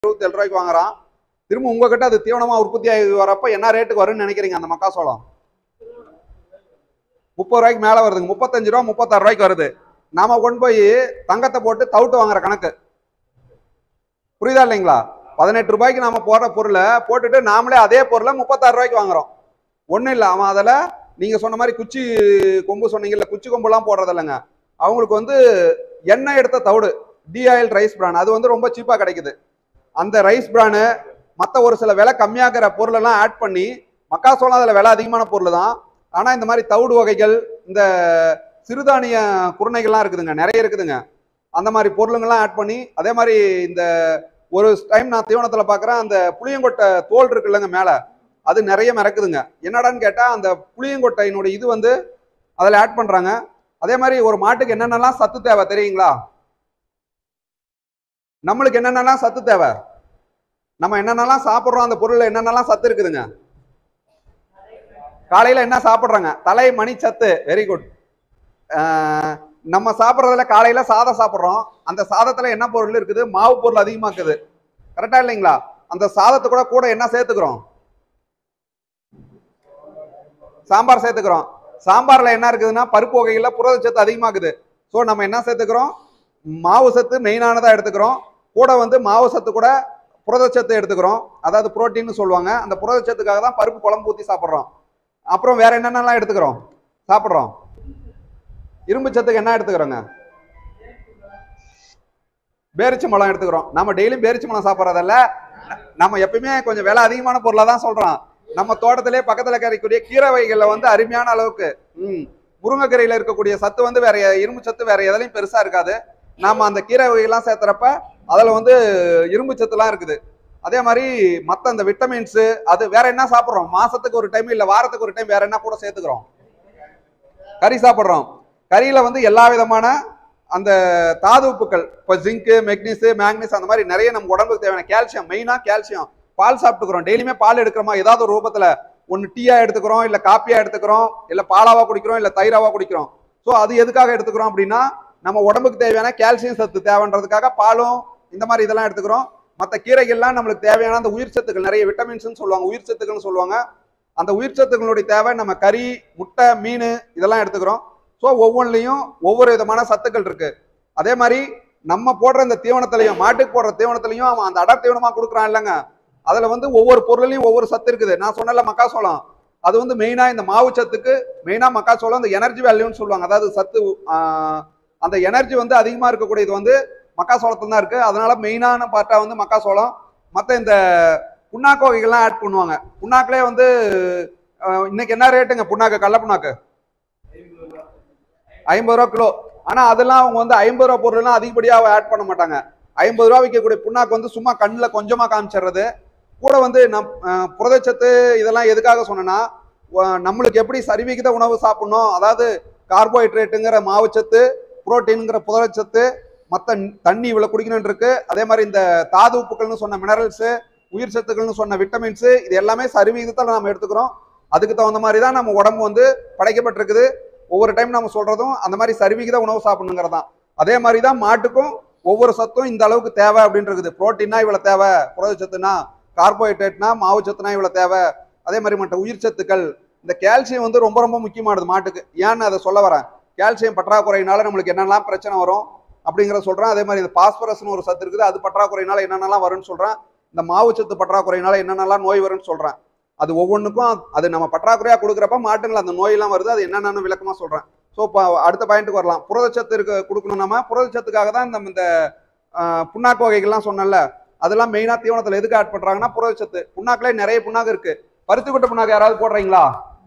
இருபத்தி ஏழு ரூபாய்க்கு வாங்குறான் திரும்ப உங்ககிட்ட அது தீவனமா உற்பத்தி ஆகி வரப்ப என்ன ரேட்டுக்கு வரும்னு நினைக்கிறீங்க அந்த மக்காசோளம் முப்பது ரூபாய்க்கு மேல வருதுங்க முப்பத்தஞ்சு ரூபா முப்பத்தாறு ரூபாய்க்கு வருது நாம கொண்டு போய் தங்கத்தை போட்டு தவிட்டு வாங்குற கணக்கு புரியுதா இல்லைங்களா பதினெட்டு ரூபாய்க்கு நாம போடுற பொருளை போட்டுட்டு நாமளே அதே பொருளை முப்பத்தாறு ரூபாய்க்கு வாங்குறோம் ஒன்றும் இல்லை அவன் அதில் நீங்க சொன்ன மாதிரி குச்சி கொம்பு சொன்னீங்கல்ல குச்சி கொம்புலாம் போடுறது இல்லைங்க அவங்களுக்கு வந்து எண்ணெய் எடுத்த தவிடு டி ஆயில் ரைஸ் பிரான் அது வந்து ரொம்ப சீப்பாக கிடைக்குது அந்த ரைஸ் பிரானு மற்ற ஒரு சில விலை கம்மியாகிற பொருளெல்லாம் ஆட் பண்ணி மக்காசோளம் அதில் விலை அதிகமான பொருள் தான் ஆனால் இந்த மாதிரி தவிடு வகைகள் இந்த சிறுதானிய குருணைகள்லாம் இருக்குதுங்க நிறைய இருக்குதுங்க அந்த மாதிரி பொருளுங்கள்லாம் ஆட் பண்ணி அதே மாதிரி இந்த ஒரு டைம் நான் தீவனத்தில் பார்க்குறேன் அந்த புளியங்கொட்டை தோல் இருக்குல்லங்க மேலே அது நிறைய மிதக்குதுங்க என்னடான்னு கேட்டால் அந்த புளியங்கொட்டையினுடைய இது வந்து அதில் ஆட் பண்ணுறாங்க அதே மாதிரி ஒரு மாட்டுக்கு என்னென்னலாம் சத்து தேவை தெரியுங்களா நம்மளுக்கு என்னென்னலாம் சத்து தேவை நம்ம என்னென்னலாம் சாப்பிட்றோம் அந்த பொருள்ல என்னென்னலாம் சத்து இருக்குதுங்க காலையில என்ன சாப்பிட்றாங்க தலை மணி சத்து வெரி குட் நம்ம சாப்பிட்றதுல காலையில சாதம் சாப்பிட்றோம் அந்த சாதத்துல என்ன பொருள் இருக்குது மாவு பொருள் அதிகமா இருக்குது கரெக்டா இல்லைங்களா அந்த சாதத்தை கூட கூட என்ன சேர்த்துக்கிறோம் சாம்பார் சேர்த்துக்கிறோம் சாம்பார்ல என்ன இருக்குதுன்னா பருப்பு வகைகள்ல புரதச்சத்து அதிகமாகுது ஸோ நம்ம என்ன சேர்த்துக்கிறோம் மாவு சத்து மெயினானதா எடுத்துக்கிறோம் கூட வந்து மாவு சத்து கூட புரதச்சத்து எடுத்துக்கிறோம் அதாவது புரோட்டீன் சொல்லுவாங்க அந்த புரதச்சத்துக்காக தான் பருப்பு குழம்பு ஊற்றி சாப்பிட்றோம் அப்புறம் வேற என்னென்னலாம் எடுத்துக்கிறோம் சாப்பிட்றோம் இரும்பு சத்துக்கு என்ன எடுத்துக்கிறோங்க பேரிச்சம்பழம் எடுத்துக்கிறோம் நம்ம டெய்லியும் பேரிச்சம்பழம் சாப்பிட்றதல்ல நம்ம எப்பயுமே கொஞ்சம் விலை அதிகமான பொருளை தான் சொல்றோம் நம்ம தோட்டத்திலே பக்கத்துல கிடைக்கக்கூடிய கீரை வகைகள்ல வந்து அருமையான அளவுக்கு ம் முருங்கைக்கீரையில இருக்கக்கூடிய சத்து வந்து வேற எ- இரும்பு சத்து வேற எதுலையும் பெருசா இருக்காது நாம அந்த கீரை வகைகள்லாம் சேர்த்துறப்ப அதுல வந்து இரும்பு சத்துலாம் இருக்குது அதே மாதிரி மத்த அந்த விட்டமின்ஸ் அது வேற என்ன சாப்பிட்றோம் மாசத்துக்கு ஒரு டைம் இல்ல வாரத்துக்கு ஒரு டைம் வேற என்ன கூட சேர்த்துக்கிறோம் கறி சாப்பிட்றோம் கறியில வந்து எல்லா விதமான அந்த தாது உப்புக்கள் இப்போ ஜிங்க்கு மெக்னீஸு மேக்னீஸ் அந்த மாதிரி நிறைய நம்ம உடம்புக்கு தேவையான கால்சியம் மெயினா கால்சியம் பால் சாப்பிட்டுக்கிறோம் டெய்லியுமே பால் எடுக்கிறோமா ஏதாவது ஒரு ரூபத்துல ஒன்று டீயா எடுத்துக்கிறோம் இல்ல காப்பியா எடுத்துக்கிறோம் இல்ல பாலாவா குடிக்கிறோம் இல்ல தயிராவா குடிக்கிறோம் ஸோ அது எதுக்காக எடுத்துக்கிறோம் அப்படின்னா நம்ம உடம்புக்கு தேவையான கால்சியம் சத்து தேவைன்றதுக்காக பாலும் இந்த மாதிரி இதெல்லாம் எடுத்துக்கிறோம் மற்ற கீரைகள்லாம் நம்மளுக்கு தேவையான அந்த உயிர் சத்துக்கள் நிறைய விட்டமின்ஸ்னு சொல்லுவாங்க உயிர் சத்துக்கள்னு சொல்லுவாங்க அந்த உயிர் சத்துக்களுடைய தேவை நம்ம கறி முட்டை மீன் இதெல்லாம் எடுத்துக்கிறோம் ஸோ ஒவ்வொன்றிலையும் ஒவ்வொரு விதமான சத்துக்கள் இருக்கு அதே மாதிரி நம்ம போடுற இந்த தீவனத்திலையும் மாட்டுக்கு போடுற தீவனத்திலையும் அவன் அந்த அடர் தீவனமா கொடுக்குறான் இல்லைங்க அதுல வந்து ஒவ்வொரு பொருள்லையும் ஒவ்வொரு சத்து இருக்குது நான் சொன்னல மக்காசோளம் அது வந்து மெயினா இந்த மாவு சத்துக்கு மெயினா மக்காசோளம் இந்த எனர்ஜி வேல்யூன்னு சொல்லுவாங்க அதாவது சத்து ஆஹ், அந்த எனர்ஜி வந்து அதிகமா இருக்கக்கூடியது வந்து மக்காசோளத்துல தான் இருக்கு அதனால மெயினான பார்ட்டா வந்து மக்காசோளம் மற்ற இந்த புண்ணாக்கு வகைகள்லாம் ஆட் பண்ணுவாங்க புண்ணாக்குலேயே வந்து ஆஹ், இன்னைக்கு என்ன ரேட்டுங்க புண்ணாக்கு கடல புண்ணாக்கு ஐம்பது ரூபா கிலோ ஆனா அதெல்லாம் அவங்க வந்து ஐம்பது ரூபா பொருள்லாம் அதிகப்படியா ஆட் பண்ண மாட்டாங்க ஐம்பது ரூபா விற்கக்கூடிய புண்ணாக்கு வந்து சும்மா கண்ணில் கொஞ்சமா காமிச்சிடுறது கூட வந்து நம் அஹ், புரதச்சத்து இதெல்லாம் எதுக்காக சொன்னேன்னா வ- நம்மளுக்கு எப்படி சரிவிகித உணவு சாப்பிடணும் அதாவது கார்போஹைட்ரேட்டுங்கிற மாவுச்சத்து புரோட்டீனுங்கிற புரதச்சத்து மற்ற தண்ணி இவ்வளவு குடிக்கணும்னு இருக்கு அதே மாதிரி இந்த தாது உப்புகள்னு சொன்ன மினரல்ஸ் உயிர் சத்துக்கள்னு சொன்ன விட்டமின்ஸ் இது எல்லாமே சரிவிகிதத்தில் நம்ம எடுத்துக்கிறோம் அதுக்கு தகுந்த மாதிரி தான் நம்ம உடம்பு வந்து படைக்கப்பட்டிருக்குது ஒவ்வொரு டைம் நம்ம சொல்றதும் அந்த மாதிரி சரிவிகித உணவு சாப்பிடணுங்கிறது தான் அதே மாதிரி தான் மாட்டுக்கும் ஒவ்வொரு சத்தும் இந்த அளவுக்கு தேவை அப்படின்னு இருக்குது புரோட்டீனா இவ்வளவு தேவை புரதச்சத்துனா கார்போஹைட்ரேட்னா மாவு சத்துனா இவ்வளவு தேவை அதே மாதிரி மற்ற உயிர் சத்துக்கள் இந்த கால்சியம் வந்து ரொம்ப ரொம்ப முக்கியமானது மாட்டுக்கு ஏன்னு அதை சொல்ல வரேன் கால்சியம் பற்றாக்குறையினால நம்மளுக்கு என்னென்னலாம் பிரச்சனை வரும் அப்படிங்கிறத சொல்றேன் அதே மாதிரி இந்த பாஸ்பரஸ்னு ஒரு சத்து இருக்குது அது பற்றாக்குறையினால என்னென்னலாம் வரும்னு சொல்றேன் இந்த மாவு சத்து பற்றாக்குறையினால என்னென்னலாம் நோய் வரும்னு சொல்றேன் அது ஒவ்வொன்றுக்கும் அது நம்ம பற்றாக்குறையா கொடுக்குறப்ப மாட்டுங்கள் அந்த நோயெல்லாம் வருது அது என்னென்னு விளக்கமா சொல்றேன் ஸோ இப்போ அடுத்த பாயிண்ட்டுக்கு வரலாம் புரதச்சத்து இருக்க கொடுக்கணும் நம்ம புரதச்சத்துக்காக தான் நம்ம இந்த ஆஹ், புண்ணாக்கு வகைகள்லாம் சொன்னேன்ல அதெல்லாம் மெயினா தீவனத்துல எதுக்கு ஆட் பண்றாங்கன்னா புரதச்சத்து புண்ணாக்குல நிறைய புண்ணாக்கு இருக்கு பருத்தி கொட்டை புண்ணாக்கு யாராவது போடுறீங்களா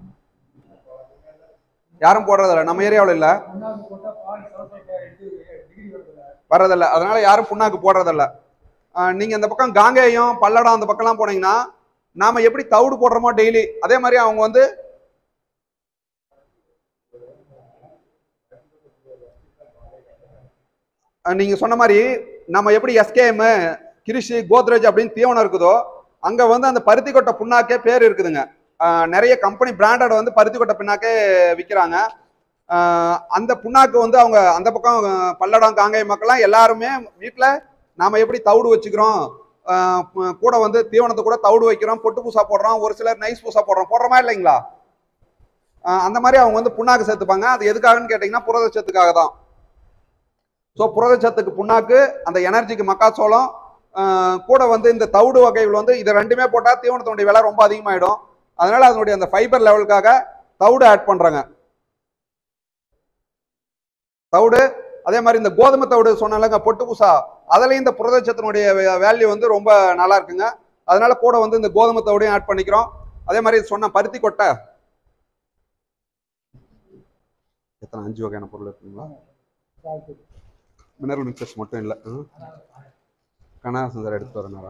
யாரும் போடுறதில்ல நம்ம ஏரியாவில் இல்ல ஒன்றாவது போட்டா பால் சலசலப்பா இது டிகிரி வருதுல்ல வர்றதில்ல அதனால யாரும் புண்ணாக்கு போடுறதில்ல ஆஹ் நீங்க இந்த பக்கம் காங்கேயம் பல்லடம் அந்த பக்கம்லாம் போனீங்கன்னா நாம எப்படி தவிடு போடுறோமோ டெய்லி அதே மாதிரி அவங்க வந்து ஆஹ் நீங்க சொன்ன மாதிரி நம்ம எப்படி எஸ்கேஎம் கிரிஷி கோத்ரேஜ் அப்படின்னு தீவனம் இருக்குதோ அங்க வந்து அந்த பருத்தி கொட்டை புண்ணாக்கே பேர் இருக்குதுங்க ஆஹ் நிறைய கம்பெனி பிராண்டட் வந்து பருத்தி கொட்டை புண்ணாக்கே விற்கிறாங்க அந்த புண்ணாக்கு வந்து அவங்க அந்த பக்கம் ஆஹ் பல்லடம் காங்கேயம் மக்கள்லாம் எல்லாருமே வீட்டில் நாம எப்படி தவிடு வச்சுக்கிறோம் ஆஹ் ப- கூட வந்து தீவனத்தை கூட தவிடு வைக்கிறோம் பொட்டு பூசா போடுறோம் ஒரு சிலர் நைஸ் பூசா போடுறோம் போடுறோமா இல்லைங்களா ஆஹ் அந்த மாதிரி அவங்க வந்து புண்ணாக்கு சேர்த்துப்பாங்க அது எதுக்காகன்னு கேட்டிங்கன்னா புரதச்சத்துக்காக தான் ஸோ புரதச்சத்துக்கு புண்ணாக்கு அந்த எனர்ஜிக்கு மக்காச்சோளம் ஆஹ் கூட வந்து இந்த தவிடு வகைகள் வந்து இது ரெண்டுமே போட்டால் தீவனத்தினுடைய விலை ரொம்ப அதிகமாயிடும் அதனால அதனுடைய அந்த ஃபைபர் லெவலுக்காக தவிடு ஆட் பண்றாங்க தவிடு அதே மாதிரி இந்த கோதுமை தவிடு சொன்னாலங்க பொட்டு பூசா அதுலயும் இந்த புரதச்சத்தினுடைய வேல்யூ வந்து ரொம்ப நல்லா இருக்குங்க அதனால கூட வந்து இந்த கோதுமை தவிடையும் ஆட் பண்ணிக்கிறோம் அதே மாதிரி சொன்ன பருத்தி கொட்டை எத்தனை அஞ்சு வகையான பொருள் இருக்குங்களா மினரல் மிக்சர்ஸ் மட்டும் இல்லை கனகாசன் சார் எடுத்து வரனாரா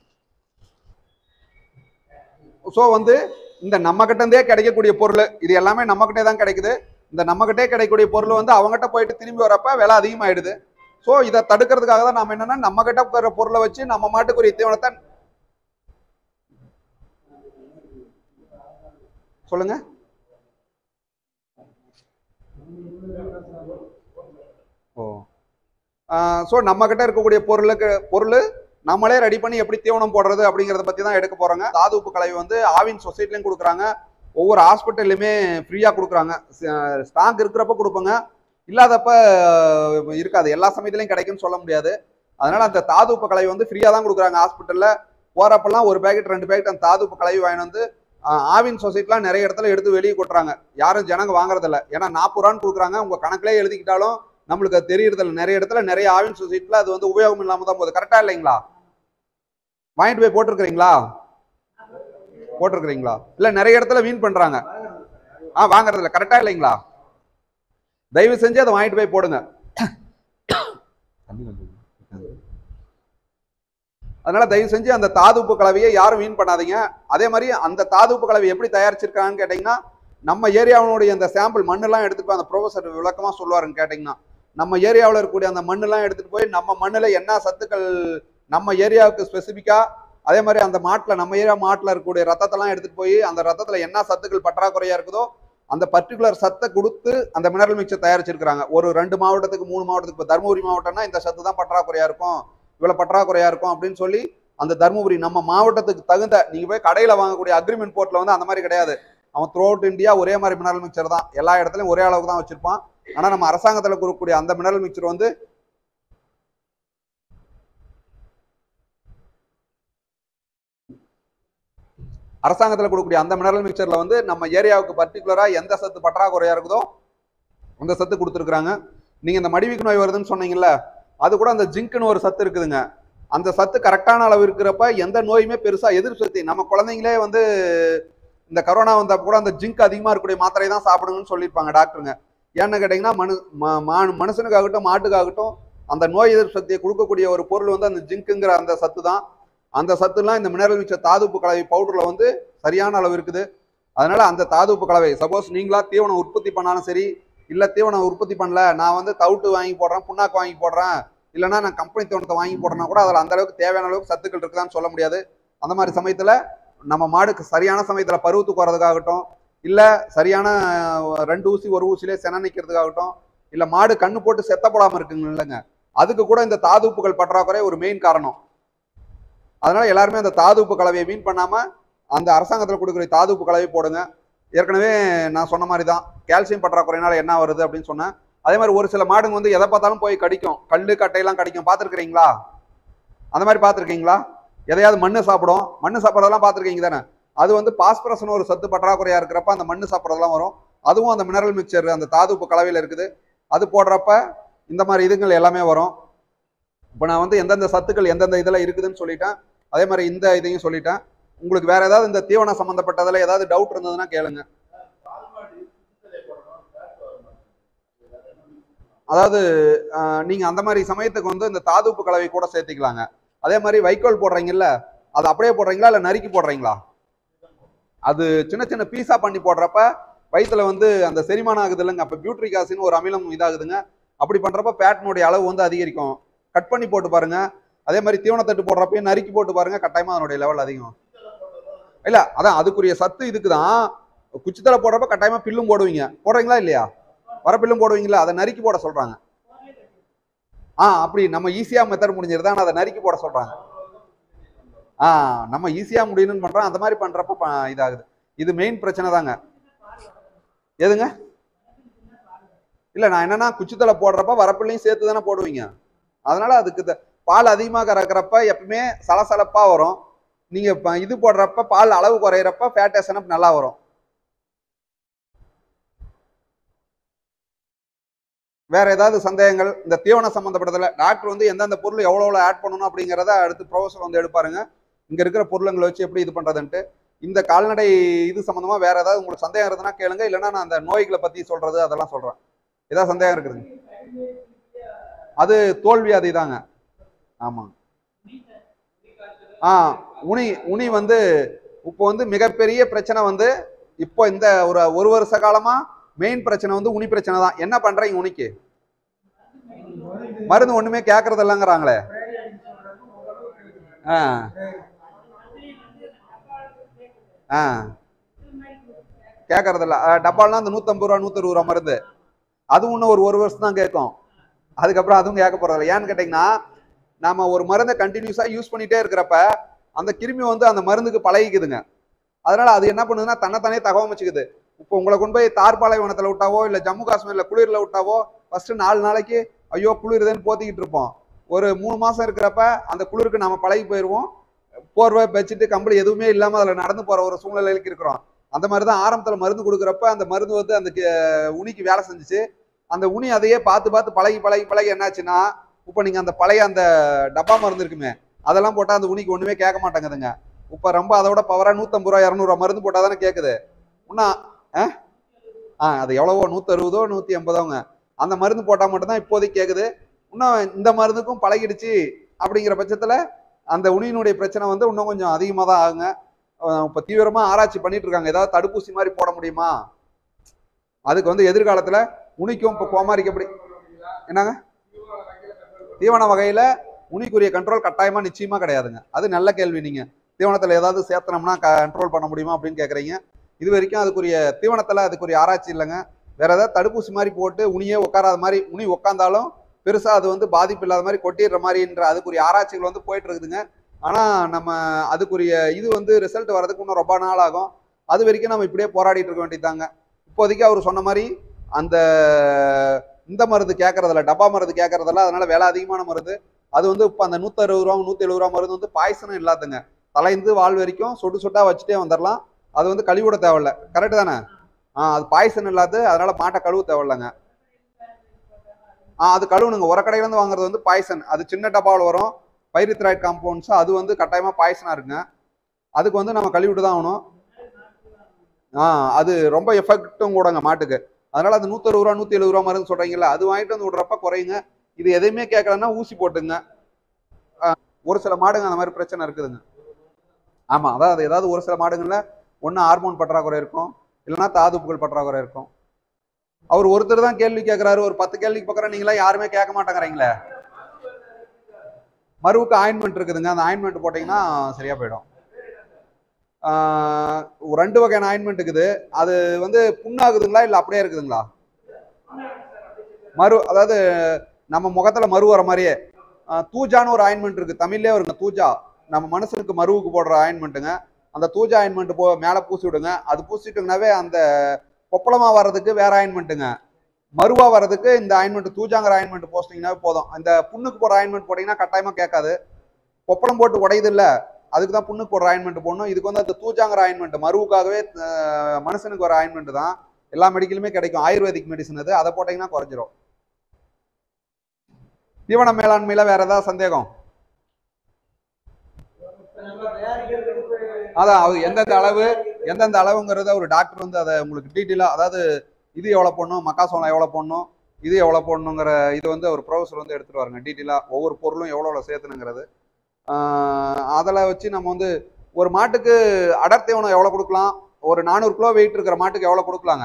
ஸோ வந்து இந்த நம்ம கிட்டே கிடைக்கக்கூடிய பொருள் இது எல்லாமே நம்ம கிட்டே தான் கிடைக்குது இந்த நம்ம கிட்டே கிடைக்கக்கூடிய பொருள் வந்து அவங்ககிட்ட போயிட்டு திரும்பி வரப்ப விலை அதிகமாயிடுது ஸோ இதை தடுக்கிறதுக்காக தான் நம்ம என்னன்னா நம்ம கிட்ட இருக்கிற பொருளை வச்சு நம்ம மாட்டுக்குரிய தீவனத்தை சொல்லுங்க ஓ ஸோ நம்ம கிட்ட இருக்கக்கூடிய பொருளுக்கு பொருள் நம்மளே ரெடி பண்ணி எப்படி தீவனம் போடுறது அப்படிங்கிறத பத்தி தான் எடுக்க போறோங்க தாது உப்பு கலவை வந்து ஆவின் சொசைட்டிலையும் கொடுக்குறாங்க ஒவ்வொரு ஹாஸ்பிட்டல்லையுமே ஃப்ரீயாக கொடுக்குறாங்க ஸ்டாக் இருக்கிறப்ப கொடுப்பாங்க இல்லாதப்ப அஹ், இருக்காது எல்லா சமயத்துலையும் கிடைக்கும்னு சொல்ல முடியாது அதனால அந்த தாது உப்பு கலவை வந்து ஃப்ரீயாக தான் கொடுக்குறாங்க ஹாஸ்பிட்டலில் போறப்பெல்லாம் ஒரு பேக்கெட் ரெண்டு பேக்கெட் அந்த தாது உப்பு கலவை வாங்கிட்டு வந்து அஹ், ஆவின் சொசைட்டிலாம் நிறைய இடத்துல எடுத்து வெளியே கொட்டுறாங்க யாரும் ஜனங்க வாங்குறதில்ல ஏன்னா நாற்பது ரூபான்னு கொடுக்குறாங்க உங்க கணக்கிலே எழுதிக்கிட்டாலும் நம்மளுக்கு அது தெரியறதில்ல நிறைய இடத்துல நிறைய ஆவின் சொசைட்டில அது வந்து உபயோகம் இல்லாம தான் போகுது கரெக்டா இல்லைங்களா வாங்கிட்டு போய் போட்டிருக்கிறீங்களா போட்டிருக்கிறீங்களா இல்ல நிறைய இடத்துல வீண் பண்றாங்க ஆ வாங்குறது இல்ல கரெக்டா இல்லைங்களா தயவு செஞ்சு அதை வாங்கிட்டு போய் போடுங்க அதனால தயவு செஞ்சு அந்த தாதுப்பு கலவையை யாரும் வீண் பண்ணாதீங்க அதே மாதிரி அந்த தாதுப்பு கலவை எப்படி தயாரிச்சிருக்காங்கன்னு கேட்டிங்கன்னா நம்ம ஏரியாவினுடைய அந்த சாம்பிள் மண்ணெல்லாம் எடுத்துட்டு போய் அந்த ப்ரொஃபசர் விளக்கமா சொல்லுவாருன்னு கேட்டிங்கன்னா நம்ம ஏரியாவில் இருக்கக்கூடிய அந்த மண்ணெல்லாம் எடுத்துட்டு போய் நம்ம மண்ணில் என்ன சத்துக்கள் நம்ம ஏரியாவுக்கு ஸ்பெசிஃபிக்கா அதே மாதிரி அந்த மாட்டில் நம்ம ஏரியா மாட்டில் இருக்கக்கூடிய ரத்தத்தெல்லாம் எடுத்துட்டு போய் அந்த ரத்தத்தில் என்ன சத்துக்கள் பற்றாக்குறையா இருக்குதோ அந்த பர்டிகுலர் சத்தை கொடுத்து அந்த மினரல் மிக்சர் தயாரிச்சிருக்கிறாங்க ஒரு ரெண்டு மாவட்டத்துக்கு மூணு மாவட்டத்துக்கு இப்போ தருமபுரி மாவட்டம்னா இந்த சத்து தான் பற்றாக்குறையா இருக்கும் இவ்வளவு பற்றாக்குறையா இருக்கும் அப்படின்னு சொல்லி அந்த தருமபுரி நம்ம மாவட்டத்துக்கு தகுந்த நீங்க போய் கடையில வாங்கக்கூடிய அக்ரிமெண்ட் போர்ட்ல வந்து அந்த மாதிரி கிடையாது அவன் த்ரூ அவுட் இந்தியா ஒரே மாதிரி மினரல் மிக்சர் தான் எல்லா இடத்துலயும் ஒரே அளவுக்கு தான் வச்சிருப்பான் ஆனா நம்ம அரசாங்கத்துல கொடுக்கக்கூடிய அந்த மினரல் மிக்சர் வந்து அரசாங்கத்துல கொடுக்கக்கூடிய அந்த மினரல் மிக்சர்ல வந்து நம்ம ஏரியாவுக்கு பர்டிகுலரா எந்த சத்து பற்றாக்குறையா இருக்குதோ அந்த சத்து கொடுத்துருக்குறாங்க நீங்க இந்த மடிவிக்கு நோய் வருதுன்னு சொன்னீங்கல்ல அது கூட அந்த ஜிங்க்னு ஒரு சத்து இருக்குதுங்க அந்த சத்து கரெக்டான அளவு இருக்கிறப்ப எந்த நோயுமே பெருசா எதிர்ப்பு சக்தி நம்ம குழந்தைங்களே வந்து இந்த கரோனா வந்தப்ப கூட அந்த ஜிங்க் அதிகமா இருக்கக்கூடிய மாத்திரை தான் சாப்பிடுங்கன்னு சொல்லியிருப்பாங்க டாக்டருங்க ஏன்னு கேட்டிங்கன்னா மனு ம- மா- மனுஷனுக்காகட்டும் மாட்டுக்காகட்டும் அந்த நோய் எதிர்ப்பு சக்தியை கொடுக்கக்கூடிய ஒரு பொருள் வந்து அந்த ஜிங்க்குங்கிற அந்த சத்து தான் அந்த சத்துலாம் இந்த மினரல் மிக்சர் தாதுப்பு கலவை பவுடர்ல வந்து சரியான அளவு இருக்குது அதனால அந்த தாதுப்பு கலவை சப்போஸ் நீங்களா தீவனம் உற்பத்தி பண்ணாலும் சரி இல்ல தீவனம் உற்பத்தி பண்ணல நான் வந்து தவிட்டு வாங்கி போடுறேன் புண்ணாக்கு வாங்கி போடுறேன் இல்லைன்னா நான் கம்பெனி தீவனத்தை வாங்கி போடுறேன்னா கூட அதில் அந்த அளவுக்கு தேவையான அளவுக்கு சத்துக்கள் இருக்குதான்னு சொல்ல முடியாது அந்த மாதிரி சமயத்துல நம்ம மாடுக்கு சரியான சமயத்துல பருவத்துக்கு வரதுக்காகட்டும் இல்ல சரியான அஹ், ரெண்டு ஊசி ஒரு ஊசிலே சென நிக்கிறதுக்காகட்டும் இல்ல மாடு கண்ணு போட்டு செத்த போடாம இருக்குங்க இல்லைங்க அதுக்கு கூட இந்த தாதுப்புகள் பற்றாக்குறை ஒரு மெயின் காரணம் அதனால எல்லாருமே அந்த தாதுப்பு கலவையை மீன் பண்ணாம அந்த அரசாங்கத்தில் கொடுக்குற தாதுப்பு கலவை போடுங்க ஏற்கனவே நான் சொன்ன மாதிரி தான் கால்சியம் பற்றாக்குறையினால என்ன வருது அப்படின்னு சொன்னேன் அதே மாதிரி ஒரு சில மாடுங்க வந்து எதை பார்த்தாலும் போய் கடிக்கும் கல்லு கட்டையெல்லாம் கடிக்கும் பார்த்துருக்கிறீங்களா அந்த மாதிரி பார்த்துருக்கீங்களா எதையாவது மண்ணு சாப்பிடும் மண்ணு சாப்பிட்றதெல்லாம் பார்த்துருக்கீங்க தானே அது வந்து பாஸ்பரஸ்னு ஒரு சத்து பற்றாக்குறையா இருக்கிறப்ப அந்த மண்ணு சாப்பிட்றதெல்லாம் வரும் அதுவும் அந்த மினரல் மிக்சர் அந்த தாதுப்பு கலவையில் இருக்குது அது போடுறப்ப இந்த மாதிரி இதுங்கள் எல்லாமே வரும் இப்போ நான் வந்து எந்தெந்த சத்துக்கள் எந்தெந்த இதில் இருக்குதுன்னு சொல்லிட்டேன் அதே மாதிரி இந்த இதையும் சொல்லிட்டேன் உங்களுக்கு வேற ஏதாவது இந்த தீவனம் சம்மந்தப்பட்டதில் ஏதாவது டவுட் இருந்ததுன்னா கேளுங்க அதாவது ஆஹ், நீங்க அந்த மாதிரி சமயத்துக்கு வந்து இந்த தாதுப்பு கலவை கூட சேர்த்திக்கலாங்க அதே மாதிரி வைக்கோல் போடுறீங்கல்ல அது அப்படியே போடுறீங்களா இல்லை நறுக்கி போடுறீங்களா அது சின்ன சின்ன பீஸா பண்ணி போடுறப்ப வயித்துல வந்து அந்த செரிமானம் ஆகுது இல்லைங்க அப்போ பியூட்ரிக் ஆசின்னு ஒரு அமிலம் இதாகுதுங்க அப்படி பண்றப்ப ஃபேட்னுடைய அளவு வந்து அதிகரிக்கும் கட் பண்ணி போட்டு பாருங்க அதே மாதிரி தீவனத்தட்டு போடுறப்பையும் நறுக்கி போட்டு பாருங்க கட்டாயமா அதனுடைய லெவல் அதிகம் இல்ல அதான் அதுக்குரிய சத்து இதுக்கு தான் குச்சித்தலை போடுறப்ப கட்டாயமா பில்லும் போடுவீங்க போடுறீங்களா இல்லையா வர பில்லும் போடுவீங்களா அதை நறுக்கி போட சொல்றாங்க ஆ அப்படி நம்ம ஈஸியா மெத்தட் முடிஞ்சிருது ஆனா அதை நறுக்கி போட சொல்றாங்க ஆ நம்ம ஈஸியா முடியணும்னு பண்றோம் அந்த மாதிரி பண்றப்ப ப- இதாகுது இது மெயின் பிரச்சனை தாங்க எதுங்க இல்ல நான் என்னன்னா குச்சித்தலை போடுறப்ப வரப்புலையும் சேர்த்து தானே போடுவீங்க அதனால அதுக்கு த- பால் அதிகமாக கறக்கிறப்ப எப்பவுமே சலசலப்பா வரும் நீங்க இப்ப இது போடுறப்ப பால் அளவு குறையிறப்ப ஃபேட் நல்லா வரும் வேற ஏதாவது சந்தேகங்கள் இந்த தீவன சம்பந்தப்பட்டதுல டாக்டர் வந்து எந்தெந்த பொருள் எவ்வளோ எவ்வளோ ஆட் பண்ணணும் அப்படிங்கிறத அடுத்து ப்ரொஃபஸர் வந்து எடுப்பாருங்க இங்க இருக்கிற பொருளுங்களை வச்சு எப்படி இது பண்றதுன்ட்டு இந்த கால்நடை இது சம்பந்தமா வேற ஏதாவது உங்களுக்கு சந்தேகம் இருந்ததுன்னா கேளுங்க இல்லைன்னா நான் அந்த நோய்களை பத்தி சொல்றது அதெல்லாம் சொல்றேன் ஏதாவது சந்தேகம் இருக்குதுங்க அது தோல்வியாதி தாங்க ஆமாங்க ஆ உனி உனி வந்து இப்போ வந்து மிகப்பெரிய பிரச்சனை வந்து இப்போ இந்த ஒரு ஒரு வருஷ காலமா மெயின் பிரச்சனை வந்து உனி பிரச்சனை தான் என்ன பண்றீங்க உனிக்கு மருந்து ஒண்ணுமே கேட்கறது இல்லைங்கிறாங்களே ஆ ஆ கேட்கறது இல்ல அஹ் டப்பாலாம் அந்த நூத்தம்பது ரூபா நூத்தறுபது ரூபா மருந்து அதுவும் இன்னும் ஒரு ஒரு வருஷம் தான் கேட்கும் அதுக்கப்புறம் அதுவும் கேட்க போறதில்ல ஏன்னு கேட்டிங்கன்னா நாம ஒரு மருந்தை கண்டினியூஸா யூஸ் பண்ணிட்டே இருக்கிறப்ப அந்த கிருமி வந்து அந்த மருந்துக்கு பழகிக்குதுங்க அதனால அது என்ன பண்ணுதுன்னா தன்னைத்தானே தகவமைச்சுக்குது இப்போ உங்களை கொண்டு போய் தார்பாலைவனத்தில் விட்டாவோ இல்லை ஜம்மு காஷ்மீர்ல குளிரில் விட்டாவோ ஃபர்ஸ்ட் நாலு நாளைக்கு ஐயோ குளிருதுன்னு போத்திக்கிட்டு இருப்போம் ஒரு மூணு மாசம் இருக்கிறப்ப அந்த குளிருக்கு நாம பழகி போயிடுவோம் போர்வை பெட்ஷீட்டு கம்பளி எதுவுமே இல்லாம அதுல நடந்து போற ஒரு சூழ்நிலைக்கு இருக்கிறோம் அந்த மாதிரி தான் ஆரம்பத்துல மருந்து கொடுக்குறப்ப அந்த மருந்து வந்து அந்த கி- உனிக்கு வேலை செஞ்சுச்சு அந்த உனி அதையே பார்த்து பார்த்து பழகி பழகி பழகி என்னாச்சுன்னா இப்போ நீங்க அந்த பழைய அந்த டப்பா மருந்து இருக்குமே அதெல்லாம் போட்டா அந்த உனிக்கு ஒண்ணுமே கேட்க மாட்டேங்குதுங்க இப்போ ரொம்ப அதோட பவரா நூத்தம்பது ரூபா இரநூறுவா மருந்து போட்டா தானே கேட்குது இன்னும் ஆ ஆ அது எவ்வளவோ நூற்றறுபதோ நூற்றி எண்பதோங்க அந்த மருந்து போட்டால் மட்டும்தான் இப்போதைக்கு கேட்குது இன்னும் இந்த மருந்துக்கும் பழகிடுச்சு அப்படிங்கிற பட்சத்தில் அந்த உணியினுடைய பிரச்சனை வந்து இன்னும் கொஞ்சம் அதிகமாக தான் ஆகுங்க இப்போ தீவிரமாக ஆராய்ச்சி பண்ணிட்டு இருக்காங்க ஏதாவது தடுப்பூசி மாதிரி போட முடியுமா அதுக்கு வந்து எதிர்காலத்தில் உனிக்கும் இப்போ கோமாரிக்கு எப்படி என்னங்க தீவன வகையில் உனிக்குரிய கண்ட்ரோல் கட்டாயமாக நிச்சயமாக கிடையாதுங்க அது நல்ல கேள்வி நீங்கள் தீவனத்தில் ஏதாவது சேர்த்தனம்னா கண்ட்ரோல் பண்ண முடியுமா அப்படின்னு கேட்குறீங்க இது வரைக்கும் அதுக்குரிய தீவனத்தில் அதுக்குரிய ஆராய்ச்சி இல்லைங்க வேற ஏதாவது தடுப்பூசி மாதிரி போட்டு உனியே உட்காராத மாதிரி உனி உட்காந்தாலும் பெருசா அது வந்து பாதிப்பு இல்லாத மாதிரி கொட்டிடுற மாதிரின்ற அதுக்குரிய ஆராய்ச்சிகள் வந்து போயிட்டு இருக்குதுங்க ஆனா நம்ம அதுக்குரிய இது வந்து ரிசல்ட் வர்றதுக்கு இன்னும் ரொம்ப நாள் ஆகும் அது வரைக்கும் நம்ம இப்படியே போராடிட்டு இருக்க வேண்டியதாங்க இப்போதைக்கு அவர் சொன்ன மாதிரி அந்த இந்த மருந்து கேட்கறதில்ல டப்பா மருந்து கேட்கறதில்ல அதனால விலை அதிகமான மருந்து அது வந்து இப்போ அந்த நூற்றி அறுபது ரூபா நூற்றி எழுபது ரூபா மருந்து வந்து பாய்சனும் இல்லாதுங்க தலைந்து வால் வரைக்கும் சொட்டு சொட்டா வச்சுட்டே வந்துடலாம் அது வந்து கழுவிட தேவையில்ல கரெக்ட் தானே ஆ அது பாய்சன் இல்லாது அதனால மாட்டை கழுவ தேவையில்லைங்க ஆ அது கழுவுனுங்க உரக்கடையில இருந்து வாங்குறது வந்து பாய்சன் அது சின்ன டப்பாவில் வரும் பைரித்ராய்ட் காம்பவுண்ட்ஸ் அது வந்து கட்டாயமா பாய்சனா இருக்குங்க அதுக்கு வந்து நம்ம கழுவிட்டு தான் ஆகணும் ஆ அது ரொம்ப எஃபெக்ட்டும் கூடங்க மாட்டுக்கு அதனால அது நூத்தறுபது ரூபா நூத்தி எழுபது ரூபா மருந்து சொல்றீங்கல்ல அது வாங்கிட்டு வந்து விடுறப்ப குறையுங்க இது எதையுமே கேட்கலன்னா ஊசி போட்டுங்க ஆ, ஒரு சில மாடுங்க அந்த மாதிரி பிரச்சனை இருக்குதுங்க ஆமா அதாவது ஏதாவது ஒரு சில மாடுங்கள்ல ஒண்ணு ஹார்மோன் பற்றாக்குறை இருக்கும் இல்லைன்னா தாதுப்புகள் பற்றாக்குறை இருக்கும் அவர் ஒருத்தர் தான் கேள்வி கேட்கறாரு ஒரு பத்து கேள்விக்கு பக்கம் நீங்களா யாருமே கேட்க மாட்டேங்கிறீங்களே மருவுக்கு ஆயின்மெண்ட் இருக்குதுங்க அந்த ஆயின்மெண்ட் போட்டீங்கன்னா சரியா போயிடும் ஆஹ் ஒரு ரெண்டு வகையான ஆயின்மெண்ட் இருக்குது அது வந்து புண்ணாகுதுங்களா இல்லை அப்படியே இருக்குதுங்களா மரு அதாவது நம்ம முகத்துல மரு வர மாதிரியே ஆஹ் தூஜான்னு ஒரு ஆயின்மெண்ட் இருக்கு தமிழ்லயே வருங்க தூஜா நம்ம மனுஷனுக்கு மருவுக்கு போடுற ஆயின்மெண்ட்டுங்க அந்த தூஜா ஆயின்மெண்ட் போ மேலே பூசி விடுங்க அது பூசிட்டோங்கனாவே அந்த கொப்பளமா வர்றதுக்கு வேற ஆயின்மெண்ட்டுங்க மருவா வர்றதுக்கு இந்த ஆயின்மெண்ட் தூஜாங்கிற ஆயின்மெண்ட் போஸ்டிங்கனாவே போதும் அந்த புண்ணுக்கு போடுற ஆயின்மெண்ட் போட்டீங்கன்னா கட்டாயமா கேட்காது கொப்பளம் போட்டு உடையுது இல்ல அதுக்கு தான் புண்ணுக்கு போடுற ஆயின்மெண்ட் போடணும் இதுக்கு வந்து அந்த தூஜாங்கிற ஆயின்மெண்ட் மருவுக்காகவே அஹ், மனுஷனுக்கு வர ஆயின்மெண்ட் தான் எல்லா மெடிக்கலுமே கிடைக்கும் ஆயுர்வேதிக் மெடிசன் அது அதை போட்டீங்கன்னா குறைஞ்சிரும் தீவன மேலாண்மையில வேற ஏதாவது சந்தேகம் அதான் அது எந்தெந்த அளவு எந்தெந்த அளவுங்கிறத ஒரு டாக்டர் வந்து அதை உங்களுக்கு டீட்டெயிலாக அதாவது இது எவ்வளோ போடணும் மக்காசோளம் எவ்வளோ போடணும் இது எவ்வளோ போடணுங்கிற இது வந்து ஒரு ப்ரொஃபஸர் வந்து எடுத்துட்டு வாருங்க டீட்டெயிலாக ஒவ்வொரு பொருளும் எவ்வளோ எவ்வளோ சேர்த்துனுங்கிறது அதில் வச்சு நம்ம வந்து ஒரு மாட்டுக்கு அடர் தீவனம் எவ்வளோ கொடுக்கலாம் ஒரு நானூறு கிலோ வெயிட் இருக்கிற மாட்டுக்கு எவ்வளோ கொடுக்கலாங்க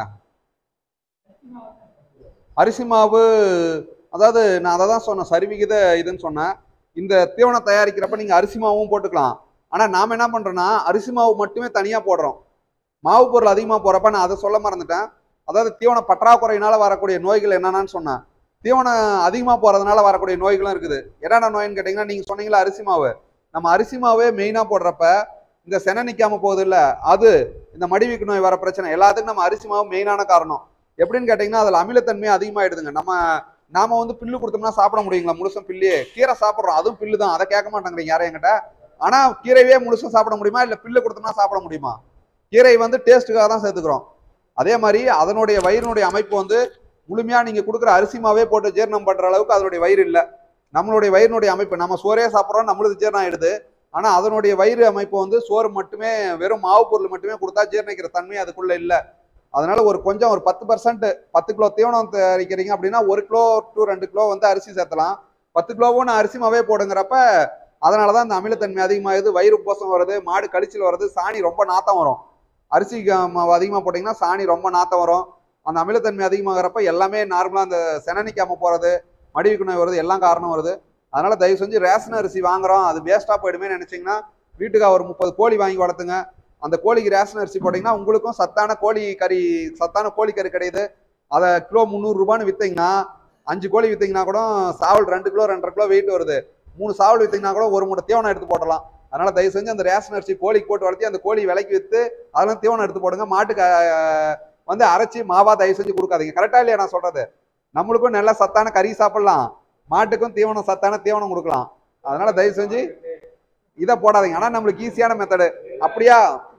அரிசி மாவு அதாவது நான் அதை தான் சொன்னேன் சரிவிகித இதுன்னு சொன்னேன் இந்த தீவனம் தயாரிக்கிறப்ப நீங்கள் அரிசி மாவும் போட்டுக்கலாம் ஆனால் நாம் என்ன பண்ணுறோன்னா அரிசி மாவு மட்டுமே தனியாக போடுறோம் மாவு பொருள் அதிகமாக போகிறப்ப நான் அதை சொல்ல மறந்துட்டேன் அதாவது தீவன பற்றாக்குறையினால வரக்கூடிய நோய்கள் என்னென்னு சொன்னேன் தீவனம் அதிகமாக போகிறதுனால வரக்கூடிய நோய்களும் இருக்குது என்னென்ன நோய்னு கேட்டிங்கன்னா நீங்கள் சொன்னீங்களா அரிசி மாவு நம்ம அரிசி மாவே மெயினா போடுறப்ப இந்த செனை நிக்காம போகுது இல்ல அது இந்த மடிவீக்கு நோய் வர பிரச்சனை எல்லாத்துக்கும் நம்ம அரிசி மாவு மெயினான காரணம் எப்படின்னு கேட்டீங்கன்னா அதுல அமிலத்தன்மை அதிகமாயிடுதுங்க நம்ம நாம வந்து பில்லு கொடுத்தோம்னா சாப்பிட முடியுங்களா முழுசும் பில்லே கீரை சாப்பிடுறோம் அதுவும் பில்லு தான் அதை கேட்க மாட்டாங்கிறீங்க யாரும் என்கிட்ட ஆனா கீரையே முழுசும் சாப்பிட முடியுமா இல்ல பில்லு கொடுத்தோம்னா சாப்பிட முடியுமா கீரை வந்து டேஸ்ட்டுக்காக தான் சேர்த்துக்கிறோம் அதே மாதிரி அதனுடைய வயிறினுடைய அமைப்பு வந்து முழுமையா நீங்க கொடுக்குற அரிசி மாவே போட்டு ஜீரணம் பண்ற அளவுக்கு அதனுடைய வயிறு இல்லை நம்மளுடைய வயிறினுடைய அமைப்பு நம்ம சோறே சாப்பிட்றோம் நம்மளுக்கு ஜீரணம் ஆயிடுது ஆனா அதனுடைய வயிறு அமைப்பு வந்து சோறு மட்டுமே வெறும் மாவு பொருள் மட்டுமே கொடுத்தா ஜீரணிக்கிற தன்மை அதுக்குள்ள இல்லை அதனால ஒரு கொஞ்சம் ஒரு பத்து பர்சன்ட் பத்து கிலோ தீவனம் தயாரிக்கிறீங்க அப்படின்னா ஒரு கிலோ டு ரெண்டு கிலோ வந்து அரிசி சேர்த்தலாம் பத்து கிலோவும் நான் அரிசி மாவே போடுங்கிறப்ப அதனாலதான் இந்த அமிலத்தன்மை அதிகமாகுது வயிறு உப்பசம் வருது மாடு கழிச்சல் வருது சாணி ரொம்ப நாத்தம் வரும் அரிசி க- மாவு அதிகமாக போட்டிங்கன்னா சாணி ரொம்ப நாத்தம் வரும் அந்த அமிலத்தன்மை அதிகமாகிறப்ப எல்லாமே நார்மலாக அந்த செனை நிக்காம போகிறது மடிவுக்கு நோய் வருது எல்லாம் காரணம் வருது அதனால தயவு செஞ்சு ரேஷன் அரிசி வாங்குறோம் அது வேஸ்ட்டாக போயிடுமே நினைச்சீங்கன்னா வீட்டுக்கு ஒரு முப்பது கோழி வாங்கி வளர்த்துங்க அந்த கோழிக்கு ரேஷன் அரிசி போட்டிங்கன்னா உங்களுக்கும் சத்தான கோழி கறி சத்தான கோழி கறி கிடைக்குது அதை கிலோ முந்நூறுரூபான்னு விற்றீங்கன்னா அஞ்சு கோழி விற்றீங்கன்னா கூட சாவல் ரெண்டு கிலோ ரெண்டரை கிலோ வெயிட் வருது மூணு சாவல் விற்றீங்கன்னா கூட ஒரு மூணு தீவனம் எடுத்து போடலாம் அதனால தயவு செஞ்சு அந்த ரேஷன் அரிசி கோழிக்கு போட்டு வளர்த்தி அந்த கோழி விலைக்கு விற்று அதெல்லாம் தீவனம் எடுத்து போடுங்க மாட்டுக்கு அஹ், வந்து அரைச்சி மாவா தயவு செஞ்சு கொடுக்காதீங்க கரெக்டா இல்லையா நான் சொல்றது நம்மளுக்கும் நல்ல சத்தான கறி சாப்பிடலாம் மாட்டுக்கும் தீவனம் சத்தான தீவனம் கொடுக்கலாம் அதனால தயவு செஞ்சு இதை போடாதீங்க ஆனா நம்மளுக்கு ஈஸியான மெத்தடு அப்படியா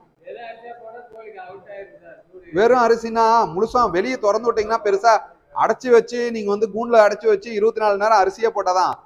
வெறும் அரிசினா முழுசா வெளியே திறந்து விட்டீங்கன்னா பெருசா அடைச்சு வச்சு நீங்க வந்து கூண்டுல அடைச்சு வச்சு இருபத்தி நாலு நேரம் அரிசியே போட்டாதான்